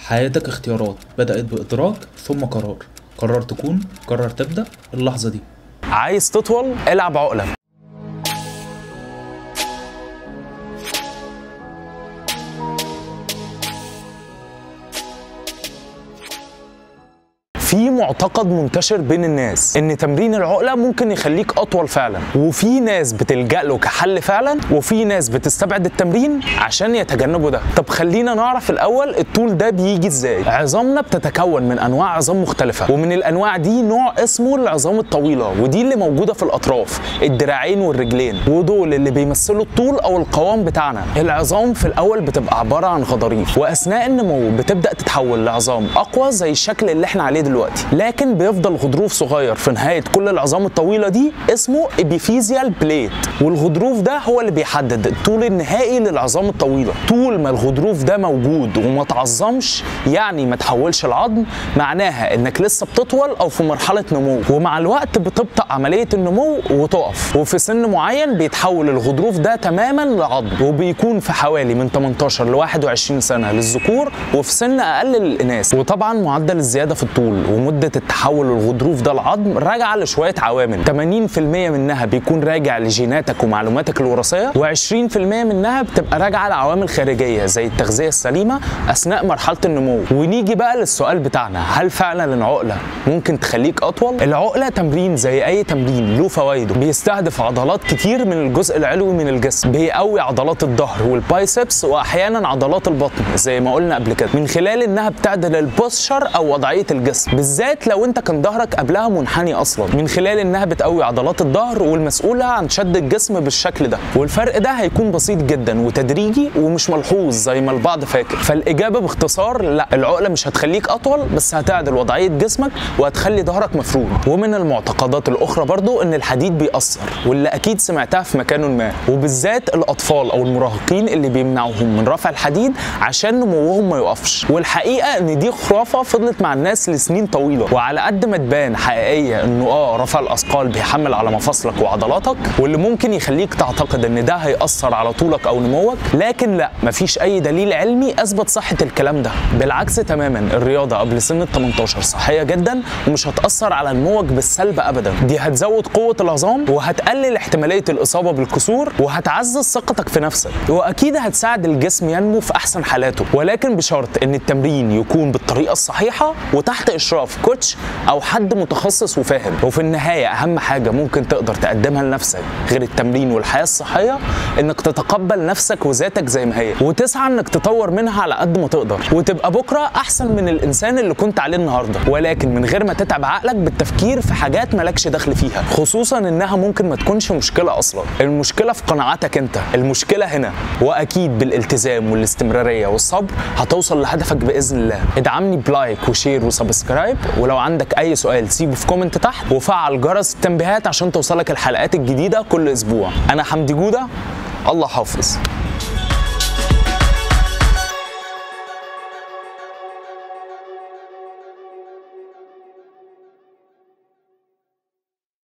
حياتك اختيارات بدأت بإدراك ثم قرار قرر تكون قرر تبدأ اللحظة دي عايز تطول العب عقله في معتقد منتشر بين الناس ان تمرين العقله ممكن يخليك اطول فعلا وفي ناس بتلجا له كحل فعلا وفي ناس بتستبعد التمرين عشان يتجنبوا ده طب خلينا نعرف الاول الطول ده بيجي ازاي عظامنا بتتكون من انواع عظام مختلفه ومن الانواع دي نوع اسمه العظام الطويله ودي اللي موجوده في الاطراف الدراعين والرجلين ودول اللي بيمثلوا الطول او القوام بتاعنا العظام في الاول بتبقى عباره عن غضاريف واثناء النمو بتبدا تتحول لعظام اقوى زي الشكل اللي احنا عليه دلوقتي لكن بيفضل غضروف صغير في نهايه كل العظام الطويله دي اسمه ابيفيزيال بليت والغضروف ده هو اللي بيحدد الطول النهائي للعظام الطويله طول ما الغضروف ده موجود وما تعظمش يعني ما تحولش العظم معناها انك لسه بتطول او في مرحله نمو ومع الوقت بتبطأ عمليه النمو وتقف وفي سن معين بيتحول الغضروف ده تماما لعظم وبيكون في حوالي من 18 ل 21 سنه للذكور وفي سن اقل للاناث وطبعا معدل الزياده في الطول ومده التحول الغضروف ده لعظم راجعه لشويه عوامل 80% منها بيكون راجع لجيناتك ومعلوماتك الوراثيه و20% منها بتبقى راجعه لعوامل خارجيه زي التغذيه السليمه اثناء مرحله النمو ونيجي بقى للسؤال بتاعنا هل فعلا العقله ممكن تخليك اطول العقله تمرين زي اي تمرين له فوائده بيستهدف عضلات كتير من الجزء العلوي من الجسم بيقوي عضلات الظهر والبايسبس واحيانا عضلات البطن زي ما قلنا قبل كده من خلال انها بتعدل البوستشر او وضعيه الجسم بالذات لو انت كان ظهرك قبلها منحني اصلا من خلال انها بتقوي عضلات الظهر والمسؤوله عن شد الجسم بالشكل ده والفرق ده هيكون بسيط جدا وتدريجي ومش ملحوظ زي ما البعض فاكر فالاجابه باختصار لا العقله مش هتخليك اطول بس هتعدل وضعيه جسمك وهتخلي ظهرك مفرود ومن المعتقدات الاخرى برضو ان الحديد بيأثر واللي اكيد سمعتها في مكان ما وبالذات الاطفال او المراهقين اللي بيمنعوهم من رفع الحديد عشان نموهم ما يقفش والحقيقه ان دي خرافه فضلت مع الناس لسنين طويله وعلى قد ما تبان حقيقيه انه اه رفع الاثقال بيحمل على مفاصلك وعضلاتك واللي ممكن يخليك تعتقد ان ده هيأثر على طولك او نموك لكن لا مفيش اي دليل علمي اثبت صحه الكلام ده بالعكس تماما الرياضه قبل سن ال 18 صحيه جدا ومش هتأثر على نموك بالسلب ابدا دي هتزود قوه العظام وهتقلل احتماليه الاصابه بالكسور وهتعزز ثقتك في نفسك واكيد هتساعد الجسم ينمو في احسن حالاته ولكن بشرط ان التمرين يكون بالطريقه الصحيحه وتحت اشراف كوتش او حد متخصص وفاهم وفي النهايه اهم حاجه ممكن تقدر تقدمها لنفسك غير التمرين والحياه الصحيه انك تتقبل نفسك وذاتك زي ما هي وتسعى انك تطور منها على قد ما تقدر وتبقى بكره احسن من الانسان اللي كنت عليه النهارده ولكن من غير ما تتعب عقلك بالتفكير في حاجات مالكش دخل فيها خصوصا انها ممكن ما تكونش مشكله اصلا المشكله في قناعاتك انت المشكله هنا واكيد بالالتزام والاستمراريه والصبر هتوصل لهدفك باذن الله ادعمني بلايك وشير وسبسكرايب ولو عندك اي سؤال سيبه في كومنت تحت وفعل جرس التنبيهات عشان توصلك الحلقات الجديده كل اسبوع انا حمدي جوده الله حافظ